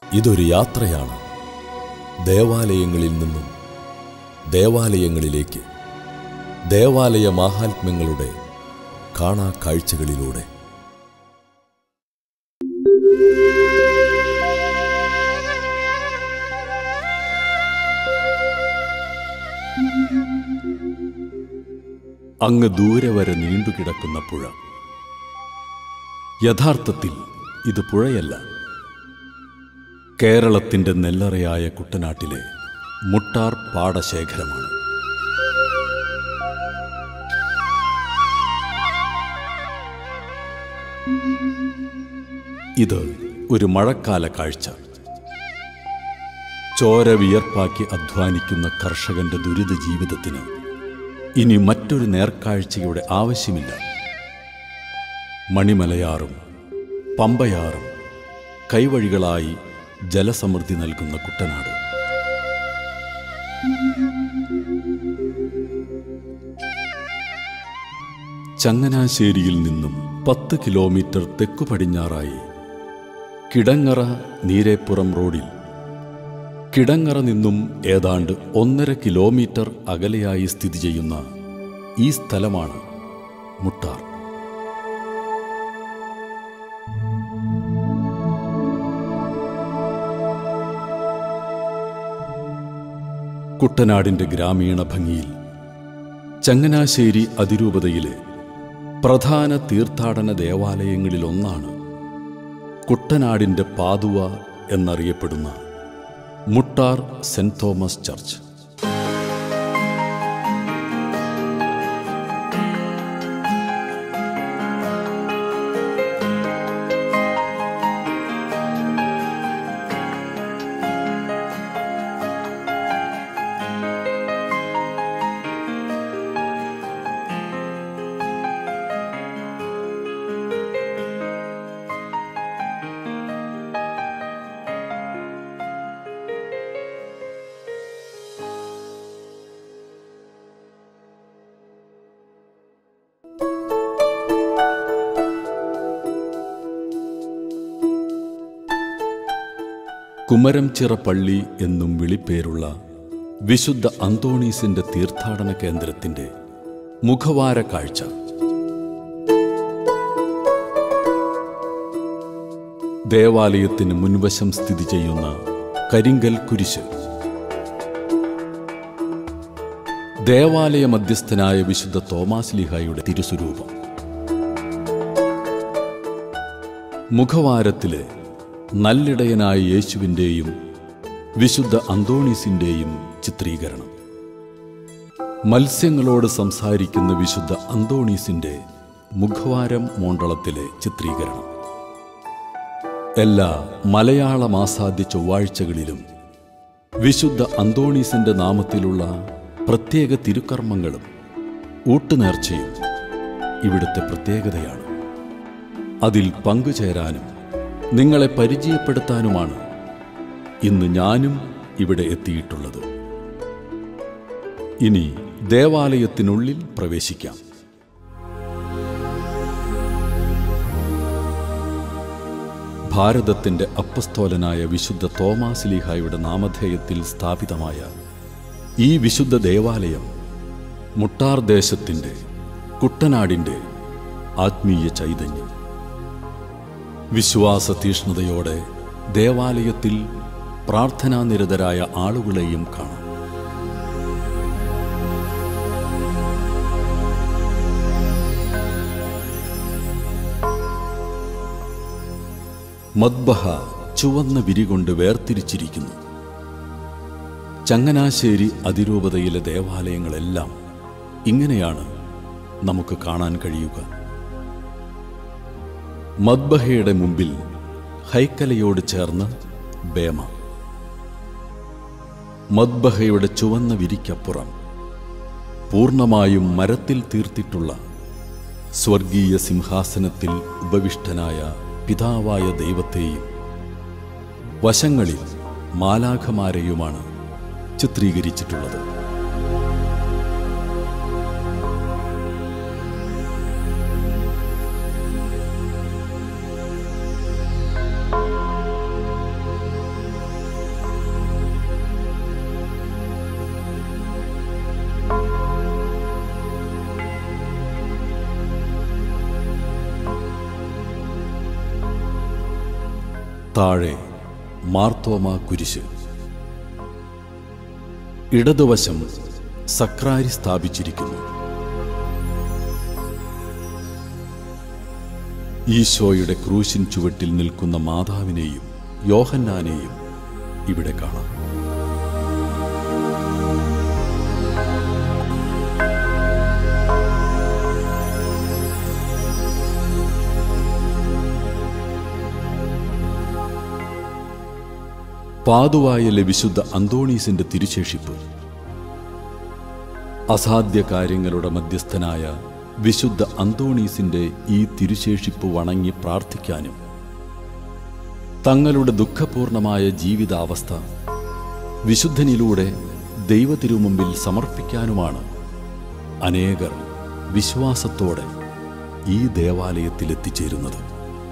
ഇതൊരു യാത്രയാണ് ദേവാലയങ്ങളിൽ നിന്നും ദേവാലയങ്ങളിലേക്ക് ദേവാലയ മാഹാത്മ്യങ്ങളുടെ കാണാ കാഴ്ചകളിലൂടെ അങ്ങ് ദൂരെ വരെ നീണ്ടുകിടക്കുന്ന പുഴ യഥാർത്ഥത്തിൽ ഇത് പുഴയല്ല കേരളത്തിന്റെ നെല്ലറയായ കുട്ടനാട്ടിലെ മുട്ടാർ പാടശേഖരമാണ് ഇത് ഒരു മഴക്കാല കാഴ്ച ചോര വിയർപ്പാക്കി അധ്വാനിക്കുന്ന കർഷകന്റെ ദുരിത ജീവിതത്തിന് ഇനി മറ്റൊരു നേർക്കാഴ്ചയുടെ ആവശ്യമില്ല മണിമലയാറും പമ്പയാറും കൈവഴികളായി ജലസമൃദ്ധി നൽകുന്ന കുട്ടനാട് ചങ്ങനാശ്ശേരിയിൽ നിന്നും പത്ത് കിലോമീറ്റർ തെക്കു പടിഞ്ഞാറായി കിടങ്ങറ നീരേപ്പുറം റോഡിൽ കിടങ്ങറ നിന്നും ഏതാണ്ട് ഒന്നര കിലോമീറ്റർ അകലെയായി സ്ഥിതി ചെയ്യുന്ന ഈ സ്ഥലമാണ് മുട്ടാർ കുട്ടനാടിന്റെ ഗ്രാമീണ ഭംഗിയിൽ ചങ്ങനാശ്ശേരി അതിരൂപതയിലെ പ്രധാന തീർത്ഥാടന ദേവാലയങ്ങളിലൊന്നാണ് കുട്ടനാടിന്റെ പാതുവ എന്നറിയപ്പെടുന്ന Muttar saint Thomas church Kumaramchira പള്ളി എന്നും വിളിപ്പേരുള്ള വിശുദ്ധ അന്തോണീസിന്റെ തീർത്ഥാടന കേന്ദ്രത്തിന്റെ മുഖവാര കാഴ്ച ദേവാലയത്തിന് മുൻവശം സ്ഥിതി ചെയ്യുന്ന കരിങ്കൽ കുരിശ് ദേവാലയ മധ്യസ്ഥനായ വിശുദ്ധ തോമാസ് ലിഹായുടെ തിരുസ്വരൂപം മുഖവാരത്തിലെ നല്ലിടയനായ യേശുവിൻ്റെയും വിശുദ്ധ അന്തോണീസിൻ്റെയും ചിത്രീകരണം മത്സ്യങ്ങളോട് സംസാരിക്കുന്ന വിശുദ്ധ അന്തോണീസിൻ്റെ മുഖവാരം മോണ്ടളത്തിലെ ചിത്രീകരണം എല്ലാ മലയാള മാസാദ്യ ചൊവ്വാഴ്ചകളിലും വിശുദ്ധ അന്തോണീസിൻ്റെ നാമത്തിലുള്ള പ്രത്യേക തിരുക്കർമ്മങ്ങളും ഊട്ടുനേർച്ചയും ഇവിടുത്തെ പ്രത്യേകതയാണ് അതിൽ പങ്കുചേരാനും നിങ്ങളെ പരിചയപ്പെടുത്താനുമാണ് ഇന്ന് ഞാനും ഇവിടെ എത്തിയിട്ടുള്ളത് ഇനി ദേവാലയത്തിനുള്ളിൽ പ്രവേശിക്കാം ഭാരതത്തിന്റെ അപ്പസ്തോലനായ വിശുദ്ധ തോമാസ് ലീഹായുടെ നാമധേയത്തിൽ സ്ഥാപിതമായ ഈ വിശുദ്ധ ദേവാലയം മുട്ടാർ ദേശത്തിന്റെ കുട്ടനാടിന്റെ ആത്മീയ ചൈതന്യം വിശ്വാസ തീഷ്ണതയോടെ ദേവാലയത്തിൽ പ്രാർത്ഥനാനിരതരായ ആളുകളെയും കാണാം മദ്ബഹ ചുവന്ന വിരികൊണ്ട് വേർതിരിച്ചിരിക്കുന്നു ചങ്ങനാശ്ശേരി അതിരൂപതയിലെ ദേവാലയങ്ങളെല്ലാം ഇങ്ങനെയാണ് നമുക്ക് കാണാൻ കഴിയുക മദ്ബഹയുടെ മുമ്പിൽ ഹൈക്കലയോട് ചേർന്ന് ബേമ മദ്ബഹയുടെ ചുവന്ന വിരിക്കപ്പുറം പൂർണ്ണമായും മരത്തിൽ തീർത്തിട്ടുള്ള സ്വർഗീയ സിംഹാസനത്തിൽ ഉപവിഷ്ടനായ പിതാവായ ദൈവത്തെയും വശങ്ങളിൽ മാലാഖമാരെയുമാണ് ചിത്രീകരിച്ചിട്ടുള്ളത് താഴെ മാർത്തോമ കുരിശ് ഇടതുവശം സക്രാരി സ്ഥാപിച്ചിരിക്കുന്നു ഈശോയുടെ ക്രൂശിൻ ചുവട്ടിൽ നിൽക്കുന്ന മാതാവിനെയും യോഹന്നാനെയും ഇവിടെ കാണാം പാതുവായിലെ വിശുദ്ധ അന്തോണീസിന്റെ തിരുശേഷിപ്പ് അസാധ്യ കാര്യങ്ങളുടെ മധ്യസ്ഥനായ വിശുദ്ധ അന്തോണീസിന്റെ ഈ തിരുശേഷിപ്പ് വണങ്ങി പ്രാർത്ഥിക്കാനും തങ്ങളുടെ ദുഃഖപൂർണമായ ജീവിതാവസ്ഥ വിശുദ്ധനിലൂടെ ദൈവത്തിരുമുമ്പിൽ സമർപ്പിക്കാനുമാണ് അനേകർ വിശ്വാസത്തോടെ ഈ ദേവാലയത്തിൽ എത്തിച്ചേരുന്നത്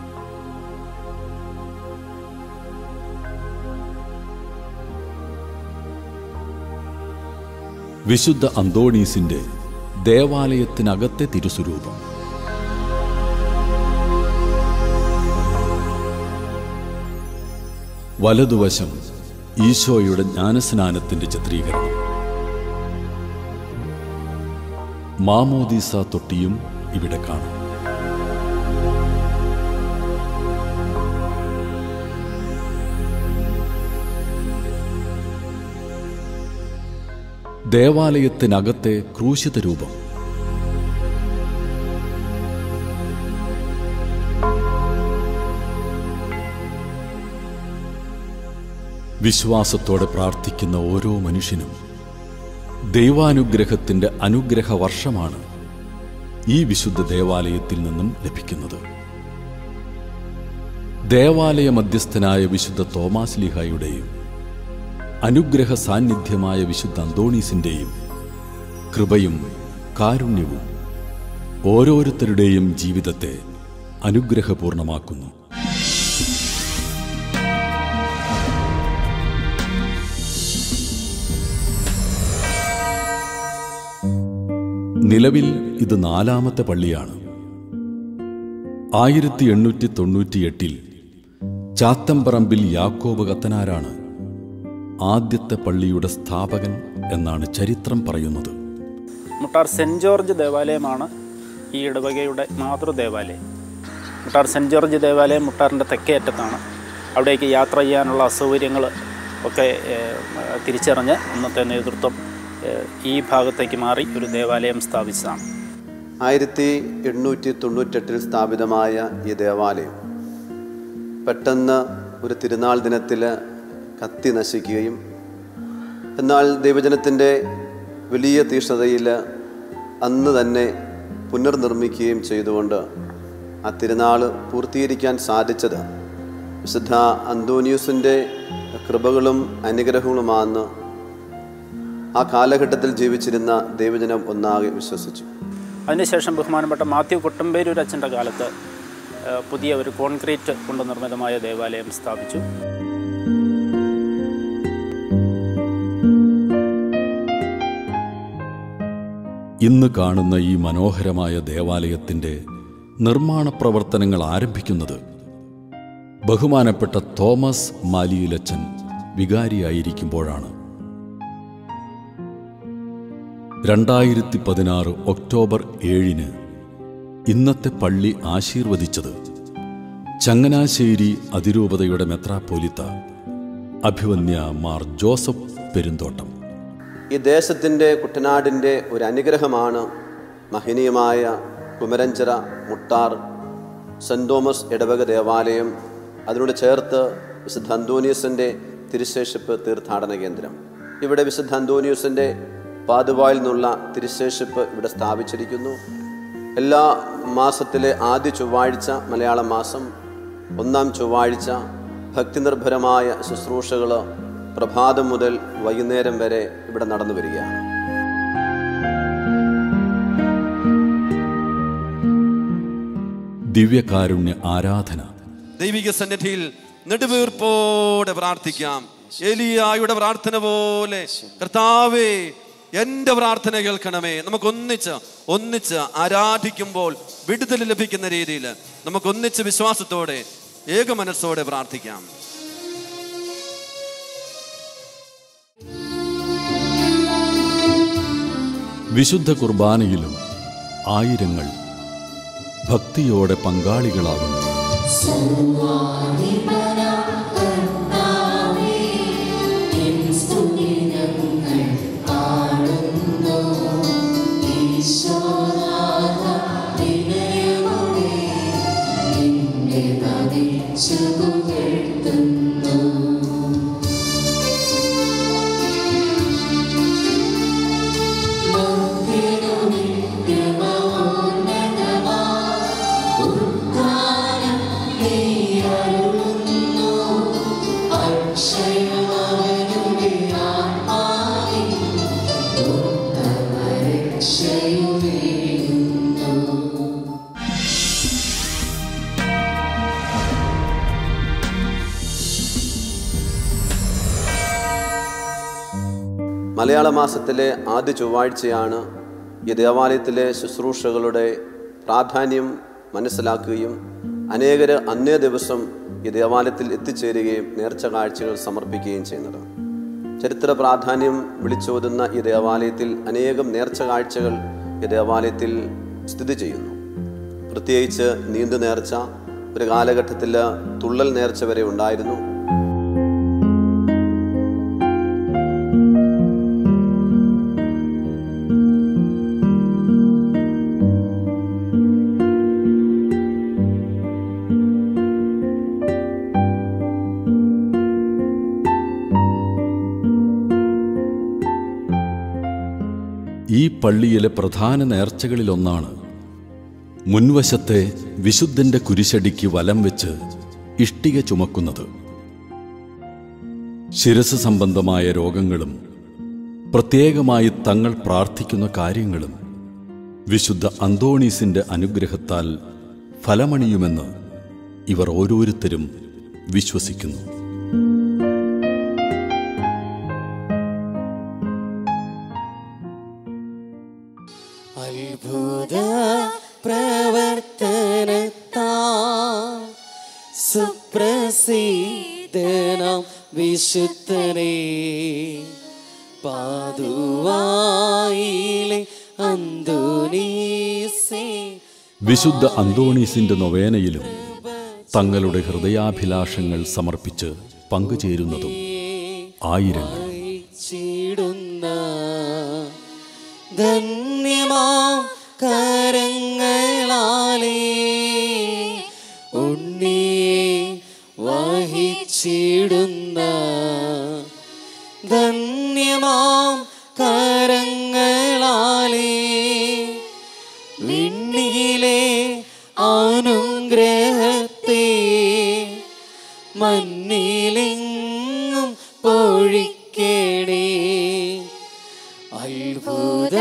വിശുദ്ധ അന്തോണീസിന്റെ ദേവാലയത്തിനകത്തെ തിരുസ്വരൂപം വലതുവശം ഈശോയുടെ ജ്ഞാനസ്നാനത്തിന്റെ ചിത്രീകരണം മാമോദീസ തൊട്ടിയും ഇവിടെ കാണാം ദേവാലയത്തിനകത്തെ ക്രൂശിത രൂപം വിശ്വാസത്തോടെ പ്രാർത്ഥിക്കുന്ന ഓരോ മനുഷ്യനും ദൈവാനുഗ്രഹത്തിന്റെ അനുഗ്രഹ വർഷമാണ് ഈ വിശുദ്ധ ദേവാലയത്തിൽ നിന്നും ലഭിക്കുന്നത് ദേവാലയ മധ്യസ്ഥനായ വിശുദ്ധ തോമാസ് ലിഹായുടെയും അനുഗ്രഹ സാന്നിധ്യമായ വിശുദ്ധ അന്തോണീസിന്റെയും കൃപയും കാരുണ്യവും ഓരോരുത്തരുടെയും ജീവിതത്തെ അനുഗ്രഹപൂർണമാക്കുന്നു നിലവിൽ ഇത് നാലാമത്തെ പള്ളിയാണ് ആയിരത്തി എണ്ണൂറ്റി തൊണ്ണൂറ്റിയെട്ടിൽ ചാത്തമ്പറമ്പിൽ യാക്കോബ് കത്തനാരാണ് ആദ്യത്തെ പള്ളിയുടെ സ്ഥാപകൻ എന്നാണ് ചരിത്രം പറയുന്നത് മുട്ടാർ സെൻറ് ജോർജ് ദേവാലയമാണ് ഈ ഇടവകയുടെ മാതൃദേവാലയം മുട്ടാർ സെൻറ് ജോർജ് ദേവാലയം മുട്ടാറിൻ്റെ തെക്കേ അറ്റത്താണ് അവിടേക്ക് യാത്ര ചെയ്യാനുള്ള അസൗകര്യങ്ങൾ ഒക്കെ ഏഹ്, തിരിച്ചറിഞ്ഞ് ഇന്നത്തെ നേതൃത്വം ഏഹ്, ഈ ഭാഗത്തേക്ക് മാറി ഒരു ദേവാലയം സ്ഥാപിച്ചതാണ് ആയിരത്തി എണ്ണൂറ്റി തൊണ്ണൂറ്റെട്ടിൽ സ്ഥാപിതമായ ഈ ദേവാലയം പെട്ടെന്ന് ഒരു തിരുനാൾ ദിനത്തിൽ കത്തി നശിക്കുകയും എന്നാൽ ദൈവജനത്തിൻ്റെ വലിയ തീഷ്ണതയിൽ അന്ന് തന്നെ പുനർനിർമ്മിക്കുകയും ചെയ്തുകൊണ്ട് ആ തിരുനാൾ പൂർത്തീകരിക്കാൻ സാധിച്ചത് വിശുദ്ധ അന്തോനിയൂസിൻ്റെ കൃപകളും അനുഗ്രഹങ്ങളുമാണെന്ന് ആ കാലഘട്ടത്തിൽ ജീവിച്ചിരുന്ന ദൈവജനം ഒന്നാകെ വിശ്വസിച്ചു അതിനുശേഷം ബഹുമാനപ്പെട്ട മാത്യു കൊട്ടമ്പേരൂർ അച്ഛൻ്റെ കാലത്ത് ഏഹ്, പുതിയ ഒരു കോൺക്രീറ്റ് കൊണ്ട് നിർമ്മിതമായ ദേവാലയം സ്ഥാപിച്ചു ഇന്ന് കാണുന്ന ഈ മനോഹരമായ ദേവാലയത്തിന്റെ നിർമ്മാണ പ്രവർത്തനങ്ങൾ ആരംഭിക്കുന്നത് ബഹുമാനപ്പെട്ട തോമസ് മാലിയിലച്ചൻ വികാരിയായിരിക്കുമ്പോഴാണ് രണ്ടായിരത്തി പതിനാറ് ഒക്ടോബർ ഏഴിന് ഇന്നത്തെ പള്ളി ആശീർവദിച്ചത് ചങ്ങനാശ്ശേരി അതിരൂപതയുടെ മെത്രാപ്പോലിത്ത അഭിവന്യ മാർ ജോസഫ് പെരുന്തോട്ടം ഈ ദേശത്തിൻ്റെ കുട്ടനാടിൻ്റെ ഒരു അനുഗ്രഹമാണ് മഹനീയമായ കുമരഞ്ചിറ മുട്ടാർ സെൻറ് തോമസ് ഇടവക ദേവാലയം അതിനോട് ചേർത്ത് വിശുദ്ധ അന്തോനിയസിൻ്റെ തിരുശേഷിപ്പ് തീർത്ഥാടന കേന്ദ്രം ഇവിടെ വിശുദ്ധ അന്തോനിയസിൻ്റെ പാതുവായിൽ നിന്നുള്ള തിരുശേഷിപ്പ് ഇവിടെ സ്ഥാപിച്ചിരിക്കുന്നു എല്ലാ മാസത്തിലെ ആദ്യ ചൊവ്വാഴ്ച മലയാള മാസം ഒന്നാം ചൊവ്വാഴ്ച ഭക്തിനിർഭരമായ ശുശ്രൂഷകൾ പ്രഭാതം മുതൽ വൈകുന്നേരം വരെ ഇവിടെ നടന്നു വരികയാണ് ദിവ്യകാരുണ്യ ആരാധന ദൈവിക സന്നിധിയിൽ നെടുവീർപ്പോടെ പ്രാർത്ഥിക്കാം എലിയായുടെ പ്രാർത്ഥന പോലെ കർത്താവേ എന്റെ പ്രാർത്ഥന കേൾക്കണമേ നമുക്ക് ഒന്നിച്ച് ഒന്നിച്ച് ആരാധിക്കുമ്പോൾ വിടുതൽ ലഭിക്കുന്ന രീതിയിൽ നമുക്ക് ഒന്നിച്ച് വിശ്വാസത്തോടെ ഏക മനസ്സോടെ പ്രാർത്ഥിക്കാം വിശുദ്ധ കുർബാനയിലും ആയിരങ്ങൾ ഭക്തിയോടെ പങ്കാളികളാകുന്നു മലയാള മാസത്തിലെ ആദ്യ ചൊവ്വാഴ്ചയാണ് ഈ ദേവാലയത്തിലെ ശുശ്രൂഷകളുടെ പ്രാധാന്യം മനസ്സിലാക്കുകയും അനേകർ അന്നേ ദിവസം ഈ ദേവാലയത്തിൽ എത്തിച്ചേരുകയും നേർച്ച കാഴ്ചകൾ സമർപ്പിക്കുകയും ചെയ്യുന്നത് ചരിത്ര പ്രാധാന്യം വിളിച്ചോതുന്ന ഈ ദേവാലയത്തിൽ അനേകം നേർച്ച കാഴ്ചകൾ ഈ ദേവാലയത്തിൽ സ്ഥിതി ചെയ്യുന്നു പ്രത്യേകിച്ച് നീണ്ടു നേർച്ച ഒരു കാലഘട്ടത്തിൽ തുള്ളൽ നേർച്ച വരെ ഉണ്ടായിരുന്നു ഈ പള്ളിയിലെ പ്രധാന നേർച്ചകളിലൊന്നാണ് മുൻവശത്തെ വിശുദ്ധന്റെ കുരിശടിക്ക് വലം വെച്ച് ഇഷ്ടിക ചുമക്കുന്നത് ശിരസ് സംബന്ധമായ രോഗങ്ങളും പ്രത്യേകമായി തങ്ങൾ പ്രാർത്ഥിക്കുന്ന കാര്യങ്ങളും വിശുദ്ധ അന്തോണീസിന്റെ അനുഗ്രഹത്താൽ ഫലമണിയുമെന്ന് ഇവർ ഓരോരുത്തരും വിശ്വസിക്കുന്നു അത്ഭുത പ്രവർത്തനത്താ സുപ്രസിദ്ധനാം വിശുദ്ധനെ പാതുവായിലെ അന്തോനീസേ വിശുദ്ധ അന്തോണീസിന്റെ നൊവേനയിലും തങ്ങളുടെ ഹൃദയാഭിലാഷങ്ങൾ സമർപ്പിച്ച് പങ്കുചേരുന്നതും ആയിരങ്ങൾ ചീടുന്ന ധന്യമാം കരങ്ങളാലേ ഉണ്ണിയെ വഹിച്ചിടുന്ന ധന്യമാം കരങ്ങളാലേ വിണ്ണിയിലെ അനുഗ്രഹത്തെ മണ്ണിലെങ്ങും പൊഴിക്കേടേ അത്ഭുത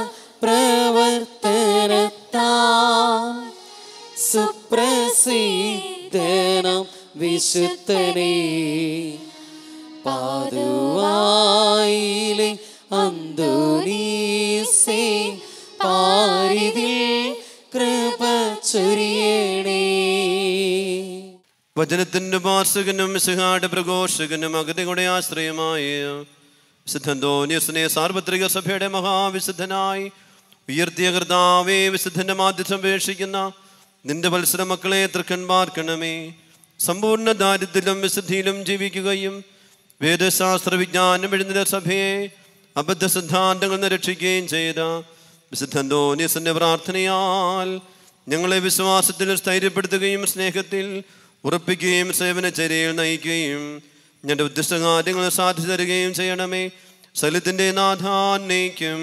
പ്രവർത്തനത്താ സുപ്രസിദ്ധനം വിശുദ്ധനെ പാതുവായിലെ അന്തോനീസേ പാരിതിൽ കൃപ ചൊരിയണേ വചനത്തിന്റെ ഉപാസകനും സിഹാട് പ്രഘോഷകനും അഗതികളുടെ ആശ്രയമായ വിശുദ്ധന്തോന്യസിനെ സാർവത്രിക സഭയുടെ മഹാവിശുദ്ധനായി ഉയർത്തിയ കർത്താവേ വിശുദ്ധന്റെ മാധ്യസം അപേക്ഷിക്കുന്ന നിന്റെ വത്സര മക്കളെ തൃക്കൻ പാർക്കണമേ സമ്പൂർണ്ണ ദാരിദ്ര്യത്തിലും വിശുദ്ധിയിലും ജീവിക്കുകയും വേദശാസ്ത്ര വിജ്ഞാനം എഴുതുന്ന സഭയെ അബദ്ധ സിദ്ധാന്തങ്ങൾ നിന്ന് രക്ഷിക്കുകയും ചെയ്ത വിശുദ്ധന്തോന്യസിന്റെ പ്രാർത്ഥനയാൽ ഞങ്ങളെ വിശ്വാസത്തിൽ സ്ഥൈര്യപ്പെടുത്തുകയും സ്നേഹത്തിൽ ഉറപ്പിക്കുകയും സേവനചര്യയിൽ നയിക്കുകയും ഞങ്ങളുടെ ഉദ്ദിഷ്ട കാര്യങ്ങൾ സാധിച്ചു തരികയും ചെയ്യണമേ സലിത്തിന്റെ നാഥാന്നേക്കും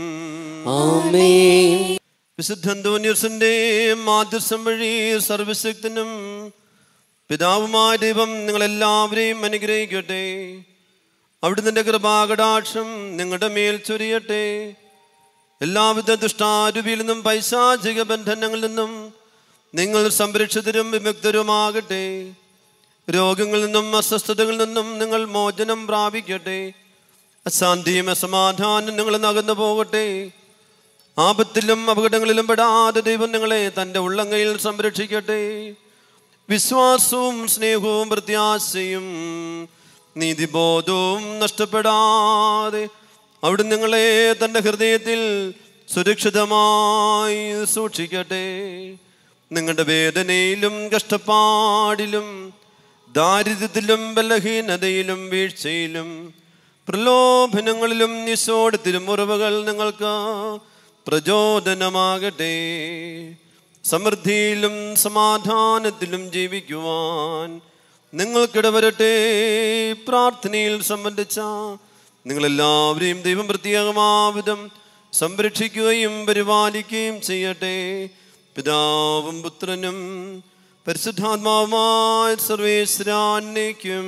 ആമേൻ വിശുദ്ധന്തോന്യസിന്റെ മാധ്യസം വഴി സർവശക്തനും പിതാവുമായ ദൈവം നിങ്ങളെല്ലാവരെയും അനുഗ്രഹിക്കട്ടെ അവിടുന്ന് കൃപാകടാക്ഷം നിങ്ങളുടെ മേൽ ചൊരിയട്ടെ എല്ലാവിധ ദുഷ്ടാരൂപിയിൽ നിന്നും പൈശാചിക ബന്ധനങ്ങളിൽ നിന്നും നിങ്ങൾ സംരക്ഷിതരും വിമുക്തരുമാകട്ടെ രോഗങ്ങളിൽ നിന്നും അസ്വസ്ഥതകളിൽ നിന്നും നിങ്ങൾ മോചനം പ്രാപിക്കട്ടെ അശാന്തിയും അസമാധാനം നിങ്ങൾ നകന്നു പോകട്ടെ ആപത്തിലും അപകടങ്ങളിലും പെടാതെ ദൈവം നിങ്ങളെ തൻ്റെ ഉള്ളങ്കയിൽ സംരക്ഷിക്കട്ടെ വിശ്വാസവും സ്നേഹവും പ്രത്യാശയും നീതിബോധവും നഷ്ടപ്പെടാതെ അവിടെ നിങ്ങളെ തൻ്റെ ഹൃദയത്തിൽ സുരക്ഷിതമായി സൂക്ഷിക്കട്ടെ നിങ്ങളുടെ വേദനയിലും കഷ്ടപ്പാടിലും ദാരിദ്ര്യത്തിലും ബലഹീനതയിലും വീഴ്ചയിലും പ്രലോഭനങ്ങളിലും നിശോടത്തിലും ഉറവുകൾ നിങ്ങൾക്ക് പ്രചോദനമാകട്ടെ സമൃദ്ധിയിലും സമാധാനത്തിലും ജീവിക്കുവാൻ നിങ്ങൾക്കിടവരട്ടെ പ്രാർത്ഥനയിൽ സംബന്ധിച്ച നിങ്ങളെല്ലാവരെയും ദൈവം പ്രത്യേകമാവിധം സംരക്ഷിക്കുകയും പരിപാലിക്കുകയും ചെയ്യട്ടെ പിതാവും പുത്രനും പരിശുദ്ധാത്മാവുമായ സർവേശ്വരാന്നേക്കും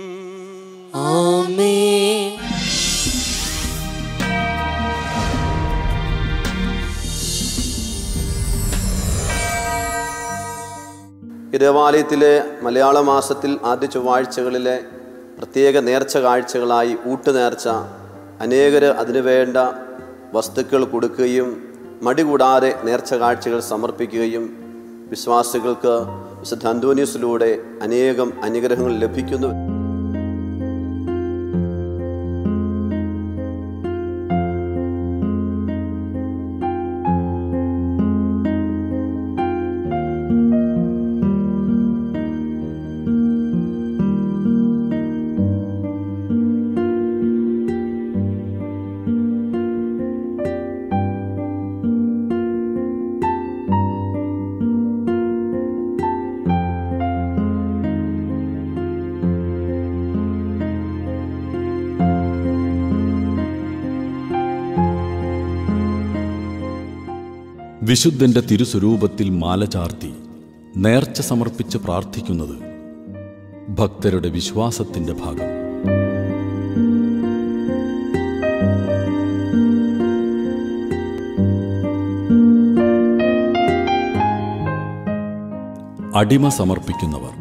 ആമേൻ ഈ ദേവാലയത്തിലെ മലയാള മാസത്തിൽ ആദ്യ ചൊവ്വാഴ്ചകളിലെ പ്രത്യേക നേർച്ച കാഴ്ചകളായി ഊട്ടുനേർച്ച അനേകർ അതിനുവേണ്ട വസ്തുക്കൾ കൊടുക്കുകയും മടി കൂടാതെ നേർച്ച കാഴ്ചകൾ സമർപ്പിക്കുകയും വിശ്വാസികൾക്ക് വിശുദ്ധ അന്തോനിയസിലൂടെ അനേകം അനുഗ്രഹങ്ങൾ ലഭിക്കുന്നു വിശുദ്ധന്റെ തിരുസ്വരൂപത്തിൽ മാല ചാർത്തി നേർച്ച സമർപ്പിച്ച് പ്രാർത്ഥിക്കുന്നത് ഭക്തരുടെ വിശ്വാസത്തിന്റെ ഭാഗം അടിമ സമർപ്പിക്കുന്നവർ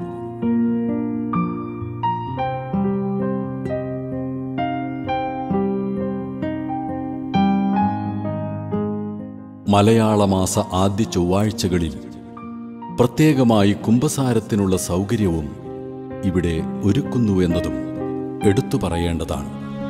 മലയാളമാസ ആദ്യ ചൊവ്വാഴ്ചകളിൽ പ്രത്യേകമായി കുംഭസാരത്തിനുള്ള സൗകര്യവും ഇവിടെ ഒരുക്കുന്നുവെന്നതും എടുത്തു പറയേണ്ടതാണ്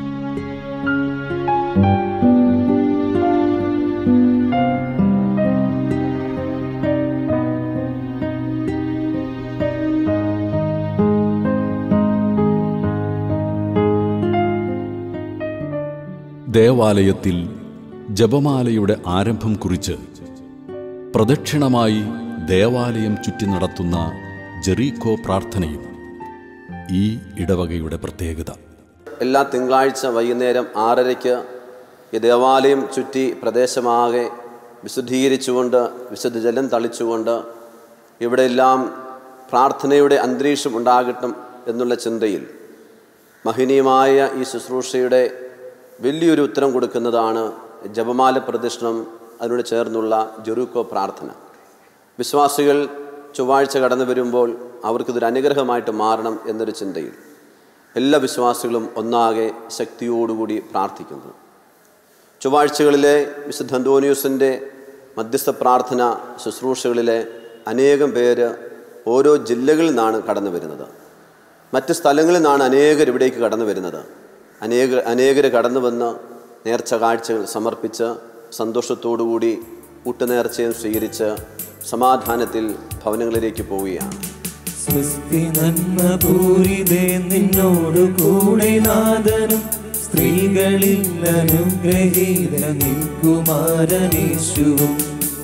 ദേവാലയത്തിൽ ജപമാലയുടെ ആരംഭം കുറിച്ച് പ്രദക്ഷിണമായി ദേവാലയം ചുറ്റി നടത്തുന്ന ജെറീക്കോ പ്രാർത്ഥനയും ഈ ഇടവകയുടെ പ്രത്യേകത എല്ലാ തിങ്കളാഴ്ച വൈകുന്നേരം ആറരയ്ക്ക് ഈ ദേവാലയം ചുറ്റി പ്രദേശമാകെ വിശുദ്ധീകരിച്ചുകൊണ്ട് വിശുദ്ധ ജലം തളിച്ചുകൊണ്ട് ഇവിടെയെല്ലാം പ്രാർത്ഥനയുടെ അന്തരീക്ഷം ഉണ്ടാകട്ടും എന്നുള്ള ചിന്തയിൽ മഹനീയമായ ഈ ശുശ്രൂഷയുടെ വലിയൊരു ഉത്തരം കൊടുക്കുന്നതാണ് ജപമാല പ്രദക്ഷിണം അതിനോട് ചേർന്നുള്ള ജെറൂക്കോ പ്രാർത്ഥന വിശ്വാസികൾ ചൊവ്വാഴ്ച കടന്നു വരുമ്പോൾ അവർക്കിതൊരു അനുഗ്രഹമായിട്ട് മാറണം എന്നൊരു ചിന്തയിൽ എല്ലാ വിശ്വാസികളും ഒന്നാകെ ശക്തിയോടുകൂടി പ്രാർത്ഥിക്കുന്നു ചൊവ്വാഴ്ചകളിലെ വിശുദ്ധ അന്തോനിയൂസിൻ്റെ മധ്യസ്ഥ പ്രാർത്ഥന ശുശ്രൂഷകളിലെ അനേകം പേര് ഓരോ ജില്ലകളിൽ നിന്നാണ് കടന്നു വരുന്നത് മറ്റ് സ്ഥലങ്ങളിൽ നിന്നാണ് അനേകർ ഇവിടേക്ക് കടന്നു വരുന്നത് അനേക അനേകർ കടന്നു വന്ന് നേർച്ച കാഴ്ചകൾ സമർപ്പിച്ച് സന്തോഷത്തോടുകൂടി ഊട്ടുനേർച്ചയും സ്വീകരിച്ച് സമാധാനത്തിൽ ഭവനങ്ങളിലേക്ക് പോവുകയാണ് സൃഷ്ടി നന്മ പൂരിതേ നിന്നോടു കൂടെ നാദനും സ്ത്രീകളിൽ അനുഗ്രഹീത നിൻ കുമാരനേശുവും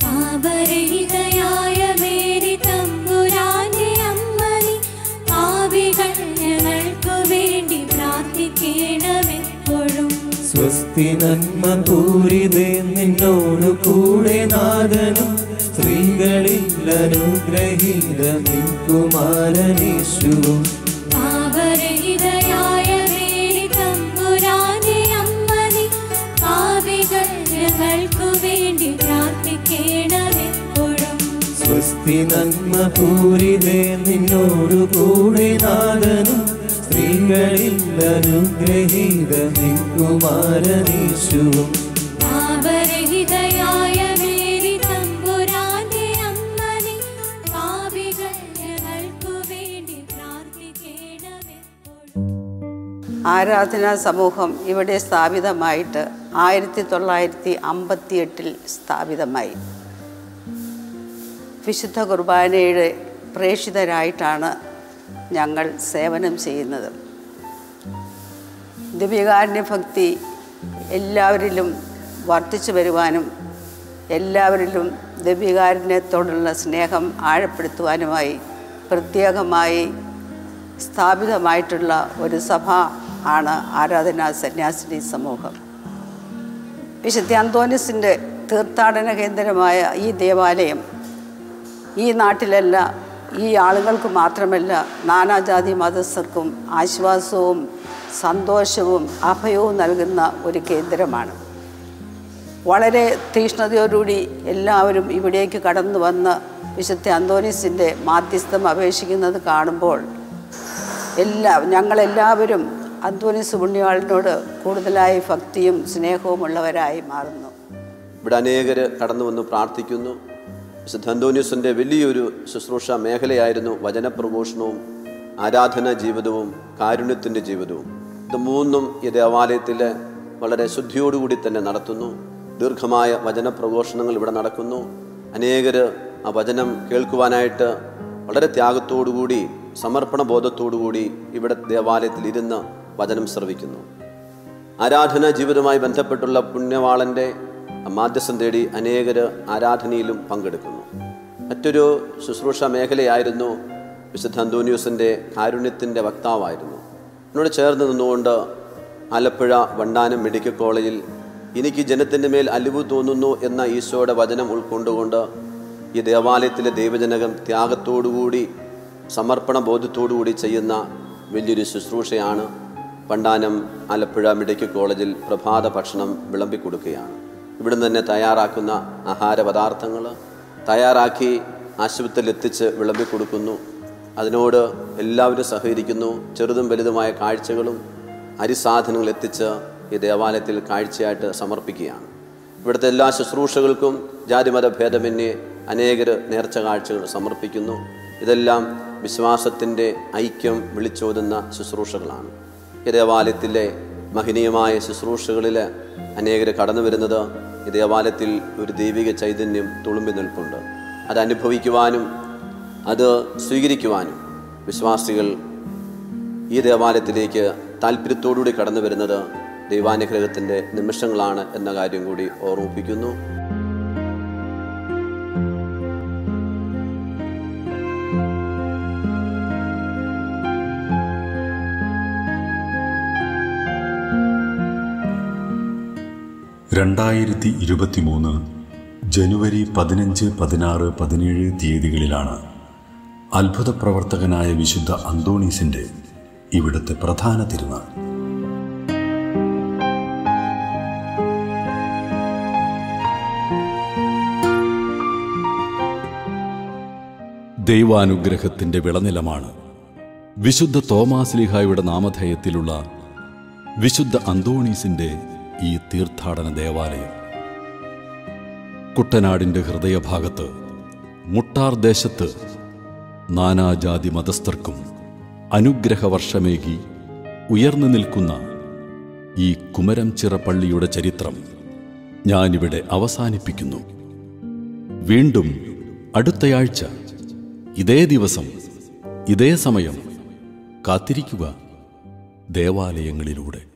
പാപരഹിതയായ മേരി തമ്പുരാന്റെ അമ്മനി പാപികൾ ഞങ്ങൾക്കു വേണ്ടി പ്രാർത്ഥിക്കണമെപ്പോഴും സ്വസ്തി നന്മ പൂരിതേ നിന്നോടു കൂടെ നാദനും സ്ത്രീകളിൽ അനുഗ്രഹീത നിൻ കുമാരനേശുവും പാപരഹിതയായ മേരി തമ്പുരാന്റെ അമ്മനി പാപികൾ ഞങ്ങൾക്കു വേണ്ടി പ്രാർത്ഥിക്കണമെപ്പോഴും സ്വസ്തി നന്മ പൂരിതേ നിന്നോടു കൂടെ നാദനും സ്ത്രീകളിൽ അനുഗ്രഹീത നിൻ കുമാരനേശുവും പാപരഹിതയായ മേരി തമ്പുരാന്റെ അമ്മനി പാപികൾ ഞങ്ങൾക്കു വേണ്ടി പ്രാർത്ഥിക്കണമെപ്പോഴും ആരാധനാ സമൂഹം ഇവിടെ സ്ഥാപിതമായിട്ട് ആയിരത്തി തൊള്ളായിരത്തി അമ്പത്തി എട്ടിൽ സ്ഥാപിതമായി വിശുദ്ധ കുർബാനയുടെ പ്രേക്ഷിതരായിട്ടാണ് ഞങ്ങൾ സേവനം ചെയ്യുന്നത് ദിവ്യകാരുണ്യ ഭക്തി എല്ലാവരിലും വർദ്ധിച്ചു വരുവാനും എല്ലാവരിലും ദിവ്യകാരുണ്യത്തോടുള്ള സ്നേഹം ആഴപ്പെടുത്തുവാനുമായി പ്രത്യേകമായി സ്ഥാപിതമായിട്ടുള്ള ഒരു സഭ ആണ് ആരാധനാ സന്യാസിനി സമൂഹം വിശുദ്ധ അന്തോനിസിൻ്റെ തീർത്ഥാടന കേന്ദ്രമായ ഈ ദേവാലയം ഈ നാട്ടിലല്ല ഈ ആളുകൾക്ക് മാത്രമല്ല നാനാജാതി മതസ്ഥർക്കും ആശ്വാസവും സന്തോഷവും അഭയവും നൽകുന്ന ഒരു കേന്ദ്രമാണ് വളരെ തീക്ഷ്ണതയോടുകൂടി എല്ലാവരും ഇവിടേക്ക് കടന്നു വന്ന് വിശുദ്ധ അന്തോനീസിൻ്റെ മാധ്യസ്ഥം അപേക്ഷിക്കുന്നത് കാണുമ്പോൾ എല്ലാ ഞങ്ങളെല്ലാവരും അന്തോനീസ് പുണ്യാളിനോട് കൂടുതലായി ഭക്തിയും സ്നേഹവും ഉള്ളവരായി മാറുന്നു ഇവിടെ അനേകർ കടന്നു വന്ന് പ്രാർത്ഥിക്കുന്നു വിശുദ്ധ അന്തോന്യൂസിൻ്റെ വലിയൊരു ശുശ്രൂഷ മേഖലയായിരുന്നു വചനപ്രഘോഷണവും ആരാധനാ ജീവിതവും കാരുണ്യത്തിൻ്റെ ജീവിതവും ഇത് മൂന്നും ഈ ദേവാലയത്തിൽ വളരെ ശുദ്ധിയോടുകൂടി തന്നെ നടത്തുന്നു ദീർഘമായ വചനപ്രഘോഷണങ്ങൾ ഇവിടെ നടക്കുന്നു അനേകർ ആ വചനം കേൾക്കുവാനായിട്ട് വളരെ ത്യാഗത്തോടുകൂടി സമർപ്പണ ബോധത്തോടുകൂടി ഇവിടെ ദേവാലയത്തിൽ ഇരുന്ന് വചനം ശ്രവിക്കുന്നു ആരാധനാ ജീവിതവുമായി ബന്ധപ്പെട്ടുള്ള പുണ്യവാളൻ്റെ മാധ്യസ്ഥം തേടി അനേകർ ആരാധനയിലും പങ്കെടുക്കുന്നു മറ്റൊരു ശുശ്രൂഷ മേഖലയായിരുന്നു വിശുദ്ധ അന്തോന്യൂസിൻ്റെ കാരുണ്യത്തിൻ്റെ വക്താവായിരുന്നു എന്നോട് ചേർന്ന് നിന്നുകൊണ്ട് ആലപ്പുഴ വണ്ടാനം മെഡിക്കൽ കോളേജിൽ എനിക്ക് ജനത്തിൻ്റെ മേൽ അലിവ് തോന്നുന്നു എന്ന ഈശോയുടെ വചനം ഉൾക്കൊണ്ടുകൊണ്ട് ഈ ദേവാലയത്തിലെ ദൈവജനകം ത്യാഗത്തോടുകൂടി സമർപ്പണ ബോധത്തോടുകൂടി ചെയ്യുന്ന വലിയൊരു ശുശ്രൂഷയാണ് പണ്ടാനം ആലപ്പുഴ മെഡിക്കൽ കോളേജിൽ പ്രഭാത ഭക്ഷണം വിളമ്പിക്കൊടുക്കുകയാണ് ഇവിടുന്ന് തന്നെ തയ്യാറാക്കുന്ന ആഹാര പദാർത്ഥങ്ങൾ തയ്യാറാക്കി ആശുപത്രിയിൽ എത്തിച്ച് വിളമ്പിക്കൊടുക്കുന്നു അതിനോട് എല്ലാവരും സഹകരിക്കുന്നു ചെറുതും വലുതുമായ കാഴ്ചകളും അരിസാധനങ്ങൾ എത്തിച്ച് ഈ ദേവാലയത്തിൽ കാഴ്ചയായിട്ട് സമർപ്പിക്കുകയാണ് ഇവിടുത്തെ എല്ലാ ശുശ്രൂഷകൾക്കും ജാതിമത ഭേദമന്യേ അനേകർ നേർച്ച കാഴ്ചകൾ സമർപ്പിക്കുന്നു ഇതെല്ലാം വിശ്വാസത്തിൻ്റെ ഐക്യം വിളിച്ചോതുന്ന ശുശ്രൂഷകളാണ് ഈ ദേവാലയത്തിലെ മഹനീയമായ ശുശ്രൂഷകളിൽ അനേകർ കടന്നു വരുന്നത് ഈ ദേവാലയത്തിൽ ഒരു ദൈവിക ചൈതന്യം തുളുമ്പി നിൽപ്പുണ്ട് അത് അനുഭവിക്കുവാനും അത് സ്വീകരിക്കുവാനും വിശ്വാസികൾ ഈ ദേവാലയത്തിലേക്ക് താല്പര്യത്തോടുകൂടി കടന്നു വരുന്നത് ദൈവാനുഗ്രഹത്തിൻ്റെ നിമിഷങ്ങളാണ് എന്ന കാര്യം കൂടി ഓർമ്മിപ്പിക്കുന്നു രണ്ടായിരത്തി ഇരുപത്തിമൂന്ന് ജനുവരി പതിനഞ്ച് പതിനാറ് പതിനേഴ് തീയതികളിലാണ് അത്ഭുത പ്രവർത്തകനായ വിശുദ്ധ അന്തോണീസിന്റെ ഇവിടുത്തെ പ്രധാന തിരുനാൾ ദൈവാനുഗ്രഹത്തിന്റെ വിളനിലമാണ് വിശുദ്ധ തോമാസ്ലിഹായുടെ നാമധേയത്തിലുള്ള വിശുദ്ധ അന്തോണീസിന്റെ ഈ തീർത്ഥാടന ദേവാലയം കുട്ടനാടിന്റെ ഹൃദയഭാഗത്ത് മുട്ടാർ ദേശത്ത് നാനാജാതി മതസ്ഥർക്കും അനുഗ്രഹവർഷമേകി ഉയർന്നു നിൽക്കുന്ന ഈ കുമരം ചിറ പള്ളിയുടെ ചരിത്രം ഞാനിവിടെ അവസാനിപ്പിക്കുന്നു വീണ്ടും അടുത്തയാഴ്ച ഇതേ ദിവസം ഇതേ സമയം കാത്തിരിക്കുക ദേവാലയങ്ങളിലൂടെ